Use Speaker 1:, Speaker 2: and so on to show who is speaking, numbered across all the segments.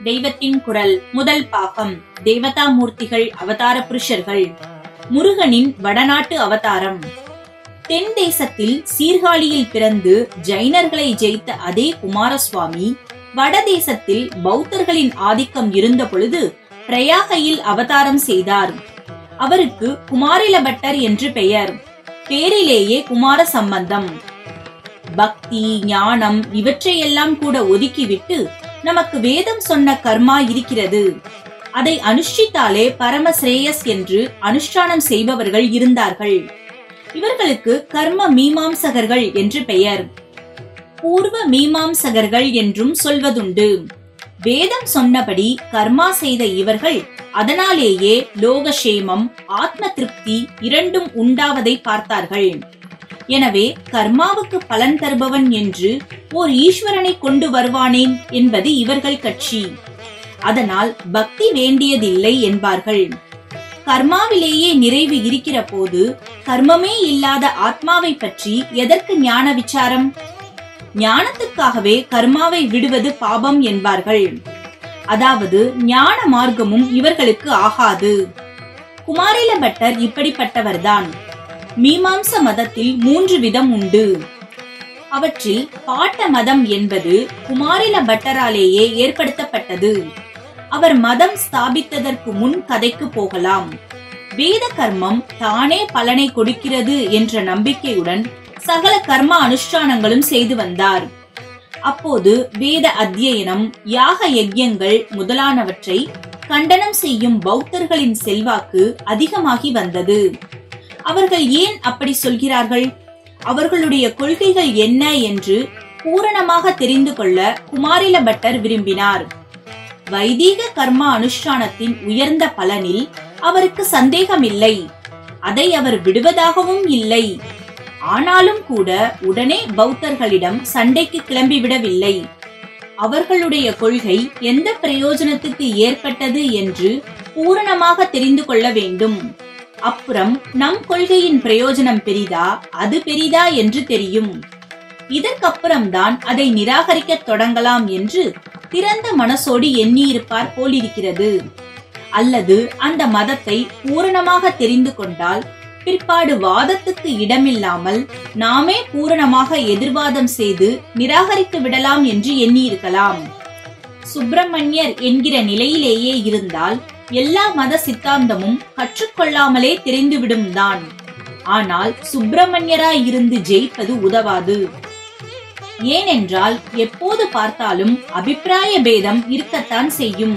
Speaker 1: தெய்வத்தின் குரல் முதல் பாகம் தேவதா மூர்த்திகள் அவதார புருஷர்கள் முருகனின் வடநாட்டு அவதாரம் தென் தேசத்தில் சீர்காழியில் பிறந்து ஜைனர்களை ஜெயித்த அதே குமாரசுவாமி வடதேசத்தில் பௌத்தர்களின் ஆதிக்கம் இருந்த பொழுது பிரயாகையில் அவதாரம் செய்தார் அவருக்கு குமாரில பட்டர் என்று பெயர் பேரிலேயே குமார சம்பந்தம் பக்தி ஞானம் இவற்றையெல்லாம் கூட ஒதுக்கிவிட்டு நமக்கு வேதம் சொன்ன கர்மா இருக்கிறது அதை அனுஷ்டித்தாலே பரம சிரேயஸ் என்று அனுஷ்டானம் செய்பவர்கள் இருந்தார்கள் இவர்களுக்கு கர்ம மீமாம்சகர்கள் என்று பெயர் பூர்வ மீமாம்சகர்கள் என்றும் சொல்வதுண்டு வேதம் சொன்னபடி கர்மா செய்த இவர்கள் அதனாலேயே லோகஷேமம் ஆத்ம திருப்தி இரண்டும் உண்டாவதை பார்த்தார்கள் எனவே கர்மாவுக்கு பலன் தருபவன் என்று ஓர் ஈஸ்வரனை கொண்டு வருவானேன் என்பது இவர்கள் கட்சி அதனால் பக்தி வேண்டியதில்லை என்பார்கள் கர்மாவிலேயே நிறைவு இருக்கிற போது கர்மமே இல்லாத ஆத்மாவை பற்றி எதற்கு ஞான விசாரம் ஞானத்துக்காகவே கர்மாவை விடுவது பாபம் என்பார்கள் அதாவது ஞான மார்க்கமும் இவர்களுக்கு ஆகாது குமாரில பட்டர் இப்படிப்பட்டவர்தான் மீமாம்ச மதத்தில் மூன்று விதம் உண்டு அவற்றில் பாட்ட மதம் என்பது குமாரில பட்டராலேயே ஏற்படுத்தப்பட்டது அவர் மதம் ஸ்தாபித்ததற்கு முன் கதைக்கு போகலாம் வேத கர்மம் தானே பலனை கொடுக்கிறது என்ற நம்பிக்கையுடன் சகல கர்ம அனுஷ்டானங்களும் செய்து வந்தார் அப்போது வேத அத்தியனம் யாக யஜ்யங்கள் முதலானவற்றை கண்டனம் செய்யும் பௌத்தர்களின் செல்வாக்கு அதிகமாகி வந்தது அவர்கள் ஏன் அப்படி சொல்கிறார்கள் அவர்களுடைய கொள்கைகள் என்ன என்று பூரணமாக தெரிந்து கொள்ள குமாரில பட்டர் விரும்பினார் வைதீக கர்ம அனுஷ்டானத்தின் உயர்ந்த பலனில் அவருக்கு சந்தேகமில்லை அதை அவர் விடுவதாகவும் இல்லை ஆனாலும் கூட உடனே பௌத்தர்களிடம் சண்டைக்கு கிளம்பிவிடவில்லை அவர்களுடைய கொள்கை எந்த பிரயோஜனத்துக்கு ஏற்பட்டது என்று பூரணமாக தெரிந்து கொள்ள வேண்டும் அப்புறம் நம் கொள்கையின் பிரயோஜனம் பெரிதா அது பெரிதா என்று தெரியும் இதற்கப்புறம்தான் அதை நிராகரிக்க தொடங்கலாம் என்று திறந்த மனசோடு எண்ணியிருப்பார் போலிருக்கிறது அல்லது அந்த மதத்தை பூரணமாக தெரிந்து கொண்டால் பிற்பாடு வாதத்துக்கு இடமில்லாமல் நாமே பூரணமாக எதிர்வாதம் செய்து நிராகரித்து விடலாம் என்று எண்ணியிருக்கலாம் சுப்பிரமணியர் என்கிற நிலையிலேயே இருந்தால் எல்லா மத சித்தாந்தமும் கற்றுக்கொள்ளாமலே தெரிந்துவிடும் தான் ஆனால் சுப்பிரமணியராய் இருந்து ஜெயிப்பது உதவாது ஏனென்றால் எப்போது பார்த்தாலும் அபிப்பிராய பேதம் இருக்கத்தான் செய்யும்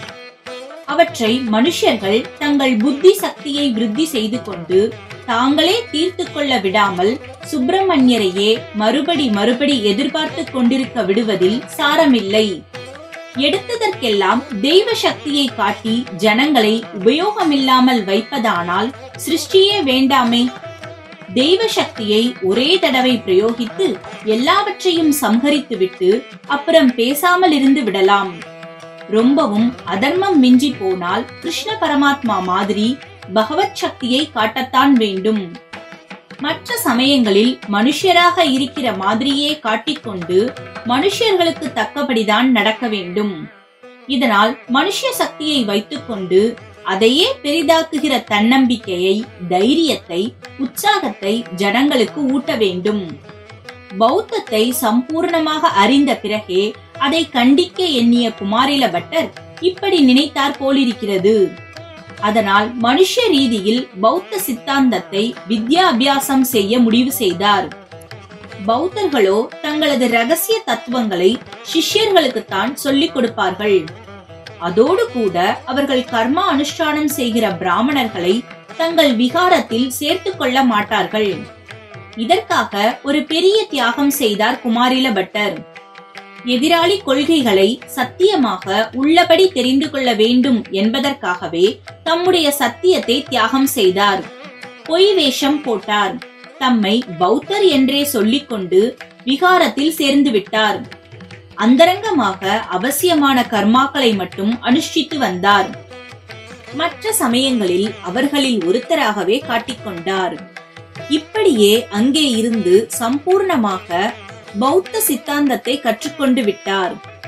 Speaker 1: அவற்றை மனுஷர்கள் தங்கள் புத்தி சக்தியை விருத்தி செய்து கொண்டு தாங்களே தீர்த்து கொள்ள விடாமல் சுப்பிரமணியரையே மறுபடி மறுபடி எதிர்பார்த்து கொண்டிருக்க விடுவதில் சாரமில்லை எடுத்ததற்கெல்லாம் தெய்வ சக்தியை காட்டி ஜனங்களை உபயோகமில்லாமல் வைப்பதானால் சிருஷ்டியே வேண்டாமே தெய்வ சக்தியை ஒரே தடவை பிரயோகித்து எல்லாவற்றையும் சம்ஹரித்துவிட்டு அப்புறம் பேசாமல் இருந்து விடலாம் ரொம்பவும் அதர்மம் மிஞ்சி போனால் கிருஷ்ண பரமாத்மா மாதிரி பகவத் சக்தியை காட்டத்தான் வேண்டும் மற்ற சமயங்களில் மனுஷராக இருக்கிற மாதிரியே காட்டிக்கொண்டு மனுஷர்களுக்கு தக்கபடிதான் நடக்க வேண்டும் இதனால் மனுஷ சக்தியை வைத்துக்கொண்டு அதையே பெரிதாக்குகிற தன்னம்பிக்கையை தைரியத்தை உற்சாகத்தை ஜனங்களுக்கு ஊட்ட வேண்டும் பௌத்தத்தை சம்பூர்ணமாக அறிந்த பிறகே அதை கண்டிக்க எண்ணிய குமாரில பட்டர் இப்படி நினைத்தார் போலிருக்கிறது அதனால் மனுஷ ரீதியில் பௌத்த சித்தாந்தத்தை வித்யாபியாசம் செய்ய முடிவு செய்தார் பௌத்தர்களோ தங்களது ரகசிய தத்துவங்களை சிஷ்யர்களுக்குத்தான் சொல்லிக் கொடுப்பார்கள் அதோடு கூட அவர்கள் கர்மா அனுஷ்டானம் செய்கிற பிராமணர்களை தங்கள் விகாரத்தில் சேர்த்து கொள்ள மாட்டார்கள் இதற்காக ஒரு பெரிய தியாகம் செய்தார் குமாரில பட்டர் எதிராளி கொள்கைகளை சத்தியமாக உள்ளபடி தெரிந்து கொள்ள வேண்டும் என்பதற்காகவே தம்முடைய சத்தியத்தை தியாகம் செய்தார் பொய் வேஷம் போட்டார் தம்மை பௌத்தர் என்றே சொல்லிக்கொண்டு விகாரத்தில் சேர்ந்து விட்டார் அந்தரங்கமாக அவசியமான கர்மாக்களை மட்டும் அனுஷ்டித்து வந்தார் மற்ற சமயங்களில் அவர்களில் ஒருத்தராகவே காட்டிக்கொண்டார் இப்படியே அங்கே இருந்து சம்பூர்ணமாக பௌத்த சித்தாந்தத்தை கற்றுக்கொண்டு விட்டார்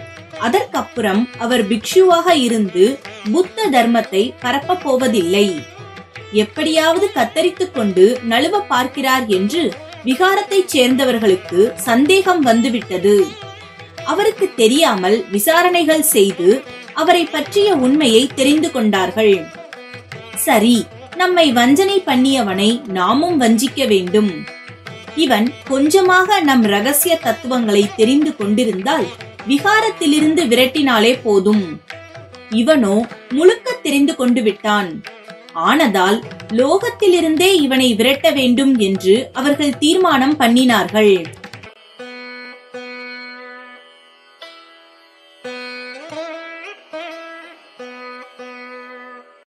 Speaker 1: அதற்கப்புறம் அவர் பிக்ஷுவாக இருந்து புத்த தர்மத்தை பரப்பப் போவதில்லை எப்படியாவது கத்தரித்துக் கொண்டு நழுவ பார்க்கிறார் என்று விகாரத்தைச் சேர்ந்தவர்களுக்கு சந்தேகம் வந்துவிட்டது அவருக்கு தெரியாமல் விசாரணைகள் செய்து அவரை பற்றிய உண்மையை தெரிந்து கொண்டார்கள் சரி நம்மை வஞ்சனை பண்ணியவனை நாமும் வஞ்சிக்க வேண்டும் இவன் கொஞ்சமாக நம் ரகசிய தத்துவங்களை தெரிந்து கொண்டிருந்தால் விகாரத்திலிருந்து விரட்டினாலே போதும் இவனோ முழுக்க தெரிந்து கொண்டு விட்டான் ஆனதால் லோகத்திலிருந்தே இவனை விரட்ட வேண்டும் என்று அவர்கள் தீர்மானம் பண்ணினார்கள்